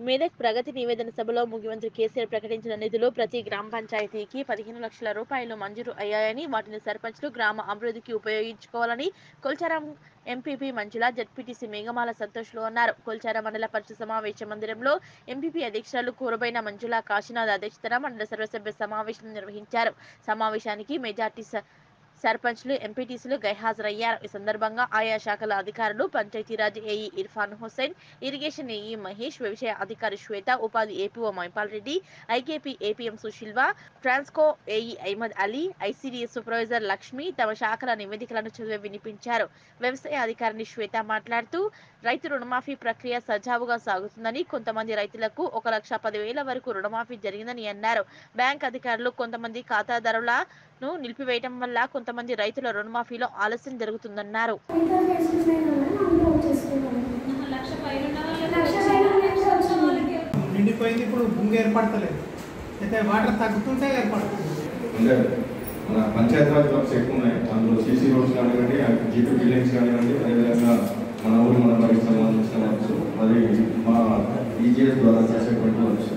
మేదక్ ప్రగతి నివేదన సభలో ముఖ్యమంత్రి కేసీఆర్ ప్రకటించిన నిధులు ప్రతి గ్రామ పంచాయతీకి పదిహేను లక్షల రూపాయలు మంజూరు అయ్యాయని వాటిని సర్పంచ్లు గ్రామ అభివృద్ధికి ఉపయోగించుకోవాలని కొల్చారం ఎంపీపీ మంజుల జడ్పీటీసీ మేఘమాల సంతోష్లు అన్నారు కొల్చారం మండల పరిషత్ సమావేశ మందిరంలో ఎంపీపీ అధ్యక్షురాలు కూరబైన మంజుల కాశీనాథ్ అధ్యక్షతన మండల సర్వసభ్య సమావేశం నిర్వహించారు సమావేశానికి మెజార్టీ స- సర్పంచ్లు ఎంపీటీసీలు గైహాజరయ్యారు ఈ సందర్భంగా ఆయా శాఖల అధికారులు Panchayati Raj AE Irfan Hussain irrigation AE Mahesh వ్యవసాయ అధికారి శ్వేత ఉపాధి APO Maipal Reddy IKP APM సుశీల్వా Transco AE Ahmed Ali ICDS supervisor Lakshmi తమ శాఖల నివేదికలను చదివి వినిపించారు వ్యవసాయ అధికారిని శ్వేత మాట్లాడుతూ రైతు రుణమాఫీ ప్రక్రియ సజావుగా సాగుతుందని కొంతమంది రైతులకు ఒక లక్ష పదివేల వరకు రుణమాఫీ జరిగిందని అన్నారు బ్యాంక్ అధికారులు కొంతమంది ఖాతాదారులను నిలిపివేయడం వల్ల కొంతమంది రైతుల రుణమాఫీలో ఆలస్యం జరుగుతుందన్నారు ఇంకా చేసుకునే వాళ్ళని అందరూ వచ్చేసుకున్నాం లక్ష పైన ఉన్న లక్ష వాళ్ళకి పైన లక్ష వచ్చిన వాళ్ళకి నిండిపోయింది ఇప్పుడు బుంగ ఏర్పడతలేదు అయితే వాటర్ తగ్గుతుంటే ఏర్పడుతుంది అంటే మన పంచాయతీరాజ్ వర్క్స్ ఎక్కువ ఉన్నాయి అందులో సీసీ రోడ్స్ కానివ్వండి జీపీ బిల్డింగ్స్ కానివ్వండి అదేవిధంగా మన ఊరి మన బడికి సంబంధించిన వర్క్స్ మరి మా ఈజీఎస్ ద్వారా చేసేటువంటి వర్క్స్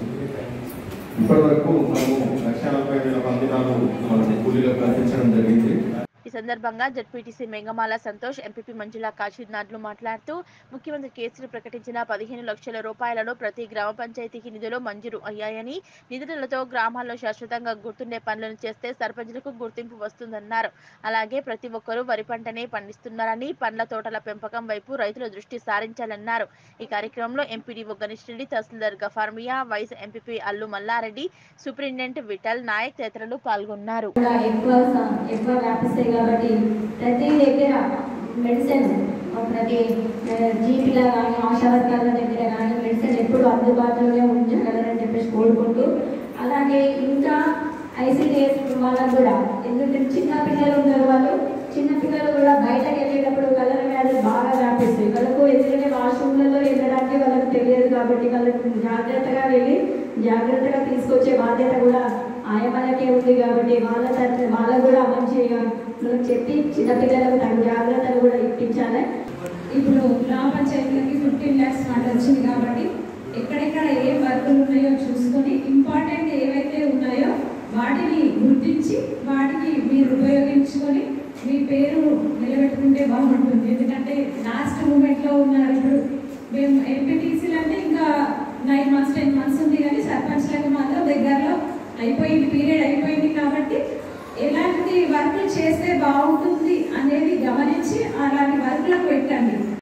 ఇప్పటి వరకు మనము లక్ష నలభై వేల మందిరాలు మనకు కూలీలకు కల్పించడం జరిగింది ఈ సందర్భంగా జడ్పీటీసీ మేఘమాల సంతోష్ ఎంపీపీ మంజుల కాశీనాథ్లు మాట్లాడుతూ ముఖ్యమంత్రి కేసీఆర్ ప్రకటించిన పదిహేను లక్షల రూపాయలను ప్రతి గ్రామ పంచాయతీకి నిధులు మంజూరు అయ్యాయని నిధులతో గ్రామాల్లో శాశ్వతంగా గుర్తుండే పనులను చేస్తే సర్పంచులకు గుర్తింపు వస్తుందన్నారు అలాగే ప్రతి ఒక్కరూ వరి పంటనే పండిస్తున్నారని పండ్ల తోటల పెంపకం వైపు రైతుల దృష్టి సారించాలన్నారు ఈ కార్యక్రమంలో ఎంపీడీఓ గణేష్ రెడ్డి తహసీల్దార్ గఫార్మియా vice MPP Allu Mallareddy superintendent Vithal Naik తదితరులు పాల్గొన్నారు కూడా ఎక్కువ స- ఎక్కువ వ్యాపిస్తాయి కాబట్టి ప్రతి దగ్గర మెడిసిన్ ప్రతి జీపీల కానీ ఆశా వర్గాల దగ్గర కానీ మెడిసిన్ ఎప్పుడు అందుబాటులోనే ఉంచగలరని చెప్పేసి కోరుకుంటూ అలాగే ఇంకా ఐసీడీఎస్ వాళ్ళకు కూడా ఎందుకంటే చిన్న పిల్లలు ఉన్నారు వాళ్ళు చిన్న పిల్లలు కూడా బయటకు వెళ్ళేటప్పుడు కలర్ వ్యాధులు బాగా వ్యాపిస్తాయి వాళ్ళకు ఎందుకంటే వాష్రూమ్లలో వెళ్ళడానికి వాళ్ళకి తెలియదు కాబట్టి వాళ్ళకి జాగ్రత్తగా వెళ్ళి జాగ్రత్తగా తీసుకొచ్చే బాధ్యత కూడా ఆయమ్మలకే ఉంది కాబట్టి వాళ్ళ తరఫున వాళ్ళకు కూడా మంచిగా మనం చెప్పి చిన్నపిల్లలకు తగు జాగ్రత్తలు కూడా ఇప్పించాలి ఇప్పుడు గ్రామ పంచాయతీలకి ఫిఫ్టీన్ ల్యాక్స్ ఫండ్ వచ్చింది కాబట్టి ఎక్కడెక్కడ ఏ వర్కులు ఉన్నాయో చూసుకొని ఇంపార్టెంట్ ఏవైతే ఉన్నాయో వాటిని గుర్తించి వాటికి మీరు ఉపయోగించుకొని మీ పేరు నిలబెట్టుకుంటే బాగుంటుంది ఎందుకంటే లాస్ట్ మూమెంట్లో ఉన్నారు ఇప్పుడు మేము ఎంపీటీసీలు అంటే ఇంకా నైన్ మంత్స్ టెన్ మంత్స్ ఉంది కానీ సర్పంచ్లకు మాత్రం దగ్గరలో అయిపోయింది పీరియడ్ అయిపోయింది కాబట్టి ఎలాంటి వర్క్ చేస్తే బాగుంటుంది అనేది గమనించి అలా